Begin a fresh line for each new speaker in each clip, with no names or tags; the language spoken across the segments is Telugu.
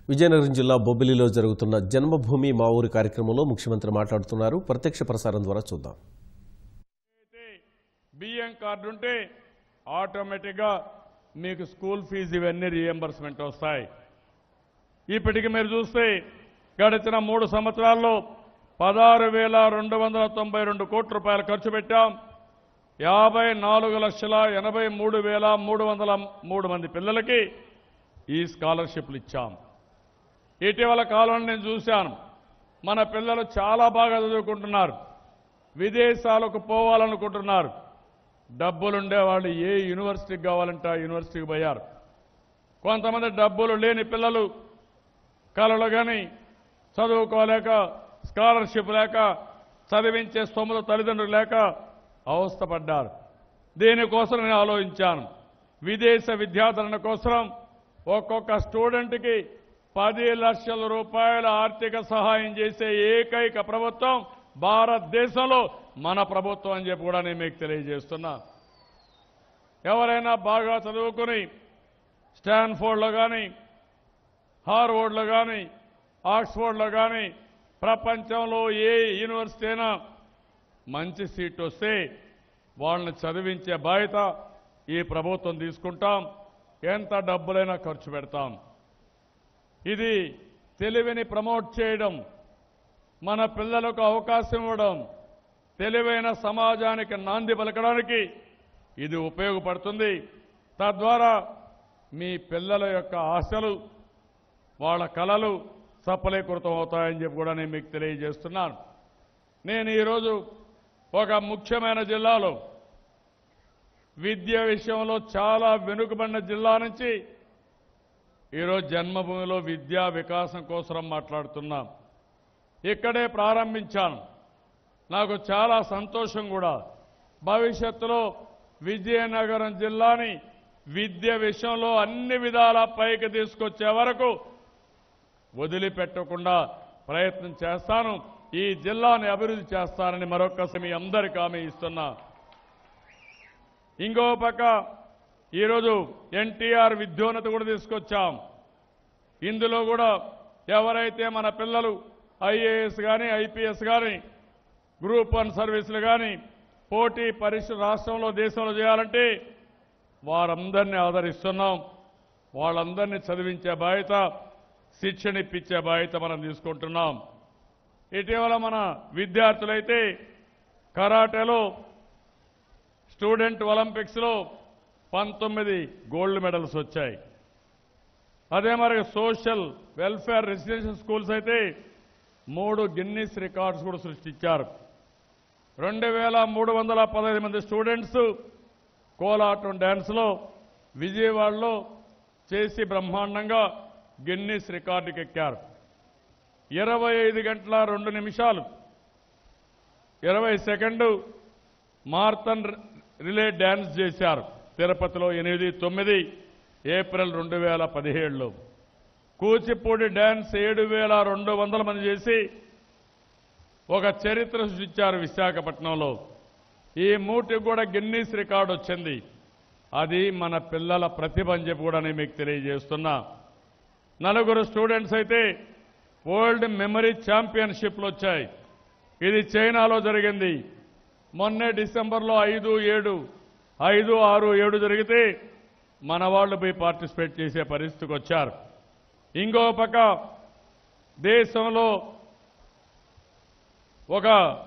విజయనగరం జిల్లా బొబ్బిలిలో జరుగుతున్న జన్మభూమి మా ఊరి కార్యక్రమంలో ముఖ్యమంత్రి మాట్లాడుతున్నారు ప్రత్యక్ష ప్రసారం ద్వారా చూద్దాం
అయితే బియ్యం కార్డు ఉంటే ఆటోమేటిక్గా మీకు స్కూల్ ఫీజు ఇవన్నీ రియంబర్స్మెంట్ వస్తాయి ఇప్పటికి మీరు చూస్తే గడిచిన మూడు సంవత్సరాల్లో పదహారు వేల రెండు వందల తొంభై రెండు కోట్ల రూపాయలు ఖర్చు పెట్టాం యాభై నాలుగు లక్షల ఎనభై మూడు వేల మూడు వందల మూడు మంది పిల్లలకి ఈ స్కాలర్షిప్లు ఇచ్చాం ఇటీవల కాలంలో నేను చూశాను మన పిల్లలు చాలా బాగా చదువుకుంటున్నారు విదేశాలకు పోవాలనుకుంటున్నారు డబ్బులుండే వాళ్ళు ఏ యూనివర్సిటీకి కావాలంటే ఆ యూనివర్సిటీకి పోయారు కొంతమంది డబ్బులు లేని పిల్లలు కళలు కానీ చదువుకోలేక స్కాలర్షిప్ లేక చదివించే స్తోమత తల్లిదండ్రులు లేక అవస్థపడ్డారు దీనికోసం నేను ఆలోచించాను విదేశ విద్యార్థుల కోసం ఒక్కొక్క స్టూడెంట్కి పది లక్షల రూపాయల ఆర్థిక సహాయం చేసే ఏకైక ప్రభుత్వం భారతదేశంలో మన ప్రభుత్వం అని చెప్పి కూడా నేను మీకు తెలియజేస్తున్నా ఎవరైనా బాగా చదువుకుని స్టాన్ఫోర్డ్లో కానీ హార్వర్డ్లో కానీ ఆక్స్ఫోర్డ్లో కానీ ప్రపంచంలో ఏ యూనివర్సిటీ అయినా మంచి సీట్ వస్తే వాళ్ళని చదివించే బాధ్యత ఈ ప్రభుత్వం తీసుకుంటాం ఎంత డబ్బులైనా ఖర్చు పెడతాం ఇది తెలివిని ప్రమోట్ చేయడం మన పిల్లలకు అవకాశం ఇవ్వడం తెలివైన సమాజానికి నాంది పలకడానికి ఇది ఉపయోగపడుతుంది తద్వారా మీ పిల్లల యొక్క ఆశలు వాళ్ళ కళలు సఫలీకృతం అవుతాయని చెప్పి కూడా నేను మీకు తెలియజేస్తున్నాను నేను ఈరోజు ఒక ముఖ్యమైన జిల్లాలో విద్య విషయంలో చాలా వెనుకబడిన జిల్లా నుంచి ఈరోజు జన్మభూమిలో విద్యా వికాసం కోసం మాట్లాడుతున్నాం ఇక్కడే ప్రారంభించాను నాకు చాలా సంతోషం కూడా భవిష్యత్తులో విజయనగరం జిల్లాని విద్య విషయంలో అన్ని విధాల పైకి తీసుకొచ్చే వరకు వదిలిపెట్టకుండా ప్రయత్నం చేస్తాను ఈ జిల్లాని అభివృద్ధి చేస్తానని మరొక్కసారి మీ అందరికీ హామీ ఇస్తున్నా ఇంకో పక్క ఈరోజు ఎన్టీఆర్ విద్యోన్నత కూడా తీసుకొచ్చాం ఇందులో కూడా ఎవరైతే మన పిల్లలు ఐఏఎస్ కానీ ఐపీఎస్ కానీ గ్రూప్ వన్ సర్వీసులు కానీ పోటీ పరీక్ష రాష్ట్రంలో దేశంలో చేయాలంటే వారందరినీ ఆదరిస్తున్నాం వాళ్ళందరినీ చదివించే బాధ్యత శిక్షణ ఇప్పించే బాధ్యత మనం తీసుకుంటున్నాం ఇటీవల మన విద్యార్థులైతే కరాటేలో స్టూడెంట్ ఒలింపిక్స్లో పంతొమ్మిది గోల్డ్ మెడల్స్ వచ్చాయి అదే మరి సోషల్ వెల్ఫేర్ రెసిడెన్షియల్ స్కూల్స్ అయితే మూడు గిన్నీస్ రికార్డ్స్ కూడా సృష్టించారు రెండు వేల మూడు వందల పదహైదు మంది స్టూడెంట్స్ కోలాటం డ్యాన్స్లో విజయవాడలో చేసి బ్రహ్మాండంగా గిన్నీస్ రికార్డుకి ఎక్కారు ఇరవై ఐదు గంటల రెండు నిమిషాలు ఇరవై సెకండు మార్థన్ రిలే డ్యాన్స్ చేశారు తిరుపతిలో ఎనిమిది తొమ్మిది ఏప్రిల్ రెండు వేల పదిహేడులో కూచిపూడి డ్యాన్స్ ఏడు వేల రెండు వందల మంది చేసి ఒక చరిత్ర సృష్టించారు విశాఖపట్నంలో ఈ మూటికి కూడా గిన్నీస్ రికార్డు వచ్చింది అది మన పిల్లల ప్రతిభ అని చెప్పి కూడా నేను మీకు తెలియజేస్తున్నా నలుగురు స్టూడెంట్స్ అయితే వరల్డ్ మెమరీ ఛాంపియన్షిప్లు వచ్చాయి ఇది చైనాలో జరిగింది మొన్నే డిసెంబర్లో ఐదు ఏడు ఐదు ఆరు ఏడు జరిగితే మన వాళ్ళు పోయి పార్టిసిపేట్ చేసే పరిస్థితికి వచ్చారు ఇంకో పక్క దేశంలో ఒక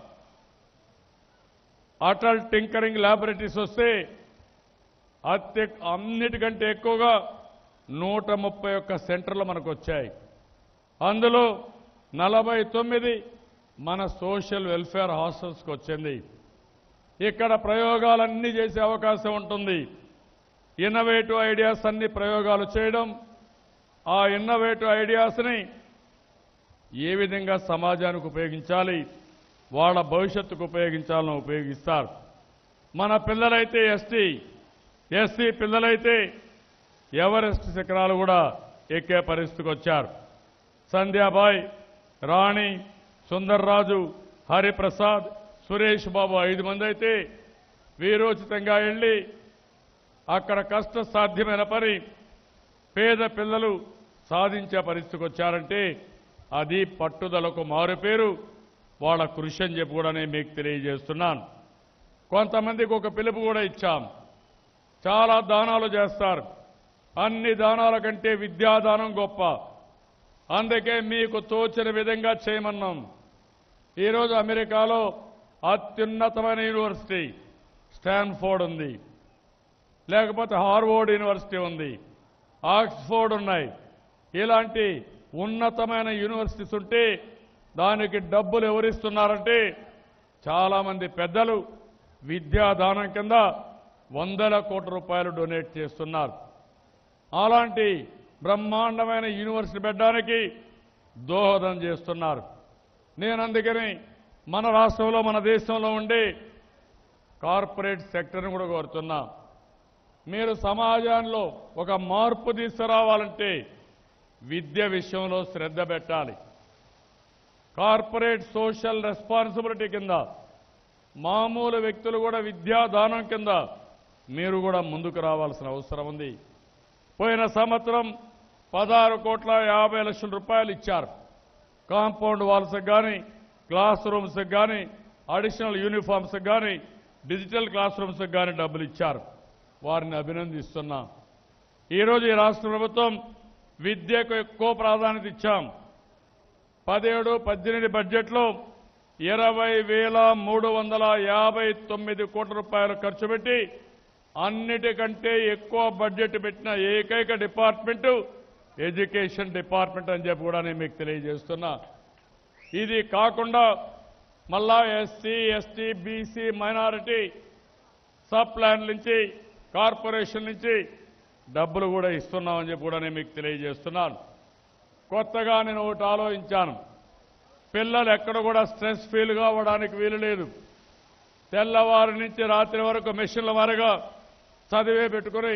అటల్ టింకరింగ్ ల్యాబొరేటరీస్ వస్తే అత్య అన్నిటికంటే ఎక్కువగా నూట ముప్పై ఒక్క సెంటర్లు మనకు వచ్చాయి అందులో నలభై తొమ్మిది మన సోషల్ వెల్ఫేర్ హాస్టల్స్కి వచ్చింది ఇక్కడ ప్రయోగాలన్నీ చేసే అవకాశం ఉంటుంది ఇన్నోవేటివ్ ఐడియాస్ అన్ని ప్రయోగాలు చేయడం ఆ ఇన్నోవేటివ్ ఐడియాస్ని ఏ విధంగా సమాజానికి ఉపయోగించాలి వాళ్ళ భవిష్యత్తుకు ఉపయోగించాలని ఉపయోగిస్తారు మన పిల్లలైతే ఎస్టీ ఎస్సీ పిల్లలైతే ఎవరెస్ట్ శిఖరాలు కూడా ఎక్కే పరిస్థితికి వచ్చారు సంధ్యాబాయ్ రాణి సుందర్రాజు హరిప్రసాద్ సురేష్ బాబు ఐదు మంది అయితే వీరోచితంగా వెళ్ళి అక్కడ కష్ట సాధ్యమైన పని పేద పిల్లలు సాధించే పరిస్థితికి వచ్చారంటే అది పట్టుదలకు మారుపేరు వాళ్ళ కృషి అని చెప్పి కూడా నేను మీకు తెలియజేస్తున్నాను కొంతమందికి ఒక పిలుపు కూడా ఇచ్చాం చాలా దానాలు చేస్తారు అన్ని దానాల కంటే విద్యాదానం గొప్ప అందుకే మీకు తోచిన విధంగా చేయమన్నాం ఈరోజు అమెరికాలో అత్యున్నతమైన యూనివర్సిటీ స్టాన్ఫోర్డ్ ఉంది లేకపోతే హార్వర్డ్ యూనివర్సిటీ ఉంది ఆక్స్ఫోర్డ్ ఉన్నాయి ఇలాంటి ఉన్నతమైన యూనివర్సిటీస్ ఉంటే దానికి డబ్బులు ఎవరిస్తున్నారంటే చాలామంది పెద్దలు విద్యాదానం కింద వందల కోట్ల రూపాయలు డొనేట్ చేస్తున్నారు అలాంటి బ్రహ్మాండమైన యూనివర్సిటీ పెట్టడానికి దోహదం చేస్తున్నారు నేను అందుకని మన రాష్ట్రంలో మన దేశంలో ఉండే కార్పొరేట్ సెక్టర్ని కూడా కోరుతున్నా మీరు సమాజంలో ఒక మార్పు తీసుకురావాలంటే విద్య విషయంలో శ్రద్ధ పెట్టాలి కార్పొరేట్ సోషల్ రెస్పాన్సిబిలిటీ కింద మామూలు వ్యక్తులు కూడా విద్యాదానం కింద మీరు కూడా ముందుకు రావాల్సిన అవసరం ఉంది పోయిన సంవత్సరం పదహారు కోట్ల యాభై లక్షల రూపాయలు ఇచ్చారు కాంపౌండ్ వాల్స్కి కానీ క్లాస్ రూమ్స్కి కానీ అడిషనల్ యూనిఫామ్స్కి కానీ డిజిటల్ క్లాస్ రూమ్స్కి కానీ డబ్బులు ఇచ్చారు వారిని అభినందిస్తున్నాం ఈరోజు ఈ రాష్ట్ర ప్రభుత్వం విద్యకు ఎక్కువ ప్రాధాన్యత ఇచ్చాం పదిహేడు పద్దెనిమిది బడ్జెట్లో ఇరవై వేల మూడు వందల యాభై తొమ్మిది కోట్ల రూపాయలు ఖర్చు పెట్టి అన్నిటికంటే ఎక్కువ బడ్జెట్ పెట్టిన ఏకైక డిపార్ట్మెంటు ఎడ్యుకేషన్ డిపార్ట్మెంట్ అని చెప్పి కూడా నేను మీకు తెలియజేస్తున్నా ఇది కాకుండా మళ్ళా SC ST BC minority sub plan నుంచి కార్పొరేషన్ నుంచి డబ్బులు కూడా ఇస్తున్నామని చెప్పి కూడా నేను మీకు తెలియజేస్తున్నాను కొత్తగా నేను ఒకటి ఆలోచించాను పిల్లలు ఎక్కడ కూడా స్ట్రెస్ ఫీల్ కావడానికి వీలు లేదు తెల్లవారి నుంచి రాత్రి వరకు మెషిన్ల వారుగా చదివే పెట్టుకుని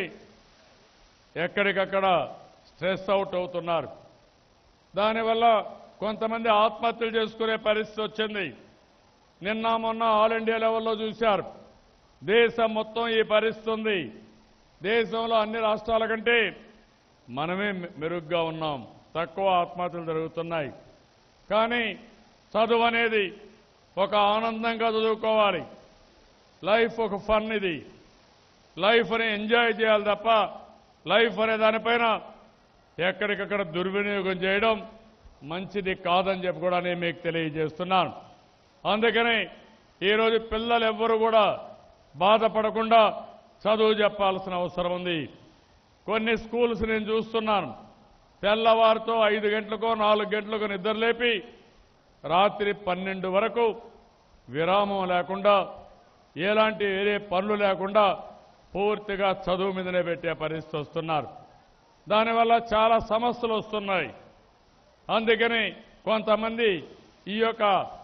ఎక్కడికక్కడ స్ట్రెస్ అవుట్ అవుతున్నారు దానివల్ల కొంతమంది ఆత్మహత్యలు చేసుకునే పరిస్థితి వచ్చింది నిన్న మొన్న ఆల్ ఇండియా లెవెల్లో చూశారు దేశం మొత్తం ఈ పరిస్థితి ఉంది దేశంలో అన్ని రాష్ట్రాల కంటే మనమే మె- మెరుగ్గా ఉన్నాం తక్కువ ఆత్మహత్యలు జరుగుతున్నాయి కానీ చదువు అనేది ఒక ఆనందంగా చదువుకోవాలి లైఫ్ ఒక ఫన్ ఇది లైఫ్ని ఎంజాయ్ చేయాలి తప్ప లైఫ్ అనే దానిపైన ఎక్కడికక్కడ దుర్వినియోగం చేయడం మంచిది కాదని చెప్పి కూడా నేను మీకు తెలియజేస్తున్నాను అందుకని ఈరోజు పిల్లలు ఎవ్వరు కూడా బాధపడకుండా చదువు చెప్పాల్సిన అవసరం ఉంది కొన్ని స్కూల్స్ నేను చూస్తున్నాను తెల్లవారితో ఐదు గంటలకో నాలుగు గంటలకు నిద్ర లేపి రాత్రి పన్నెండు వరకు విరామం లేకుండా ఎలాంటి వేరే పనులు లేకుండా పూర్తిగా చదువు మీదనే పెట్టే పరిస్థితి వస్తున్నారు దానివల్ల చాలా సమస్యలు వస్తున్నాయి అందుకని కొంతమంది ఈ యొక్క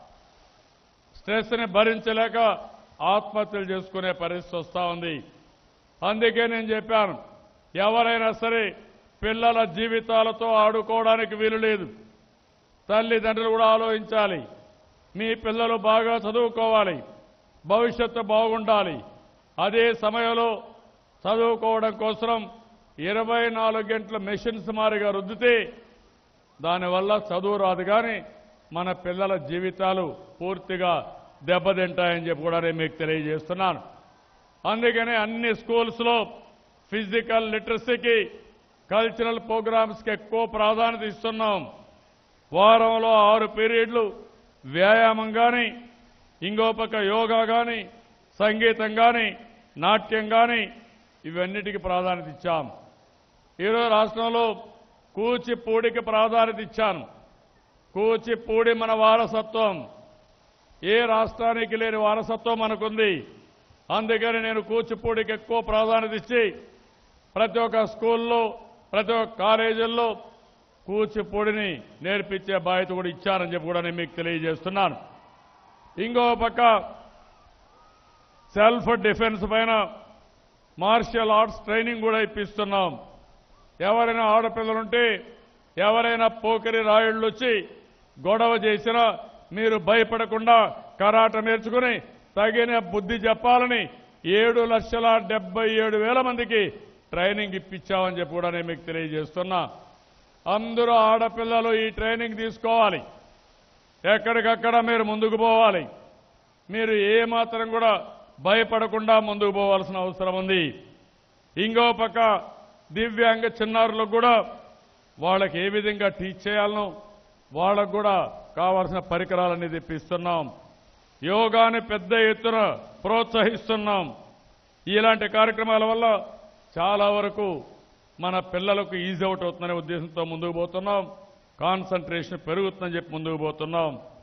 స్ట్రెస్ని భరించలేక ఆత్మహత్యలు చేసుకునే పరిస్థితి వస్తూ ఉంది అందుకే నేను చెప్పాను ఎవరైనా సరే పిల్లల జీవితాలతో ఆడుకోవడానికి వీలు లేదు తల్లిదండ్రులు కూడా ఆలోచించాలి మీ పిల్లలు బాగా చదువుకోవాలి భవిష్యత్తు బాగుండాలి అదే సమయంలో చదువుకోవడం కోసం ఇరవై నాలుగు గంటల మెషిన్స్ మారిగా రుద్దితే దానివల్ల చదువు రాదు కానీ మన పిల్లల జీవితాలు పూర్తిగా దెబ్బతింటాయని చెప్పి కూడా నేను మీకు తెలియజేస్తున్నాను అందుకనే అన్ని స్కూల్స్లో ఫిజికల్ లిటరసీకి కల్చరల్ ప్రోగ్రామ్స్కి ఎక్కువ ప్రాధాన్యత ఇస్తున్నాం వారంలో ఆరు పీరియడ్లు వ్యాయామం కానీ ఇంకో పక్క యోగా కానీ సంగీతం కానీ నాట్యం కానీ ఇవన్నిటికీ ప్రాధాన్యత ఇచ్చాం ఈరోజు రాష్ట్రంలో కూచిపూడికి ప్రాధాన్యత ఇచ్చాను కూచిపూడి మన వారసత్వం ఏ రాష్ట్రానికి లేని వారసత్వం మనకుంది అందుకని నేను కూచిపూడికి ఎక్కువ ప్రాధాన్యత ఇచ్చి ప్రతి ఒక్క స్కూల్లో ప్రతి ఒక్క కాలేజీల్లో కూచిపూడిని నేర్పించే బాధ్యత కూడా ఇచ్చానని చెప్పి కూడా నేను మీకు తెలియజేస్తున్నాను ఇంకో పక్క సెల్ఫ్ డిఫెన్స్ పైన మార్షల్ ఆర్ట్స్ ట్రైనింగ్ కూడా ఇప్పిస్తున్నాం ఎవరైనా ఆడపిల్లలుంటే ఎవరైనా పోకిరి రాయుళ్ళు వచ్చి గొడవ చేసినా మీరు భయపడకుండా కరాట నేర్చుకుని తగిన బుద్ధి చెప్పాలని ఏడు లక్షల డెబ్బై ఏడు వేల మందికి ట్రైనింగ్ ఇప్పించామని చెప్పి కూడా నేను మీకు తెలియజేస్తున్నా అందరూ ఆడపిల్లలు ఈ ట్రైనింగ్ తీసుకోవాలి ఎక్కడికక్కడ మీరు ముందుకు పోవాలి మీరు ఏ మాత్రం కూడా భయపడకుండా ముందుకు పోవాల్సిన అవసరం ఉంది ఇంకో పక్క దివ్యాంగ చిన్నారులకు కూడా వాళ్ళకి ఏ విధంగా టీచ్ చేయాలనో వాళ్ళకు కూడా కావాల్సిన పరికరాలన్నీ తెప్పిస్తున్నాం యోగాని పెద్ద ఎత్తున ప్రోత్సహిస్తున్నాం ఇలాంటి కార్యక్రమాల వల్ల చాలా వరకు మన పిల్లలకు ఈజీ అవుట్ అవుతుందనే ఉద్దేశంతో ముందుకు పోతున్నాం కాన్సన్ట్రేషన్ పెరుగుతుందని చెప్పి ముందుకు పోతున్నాం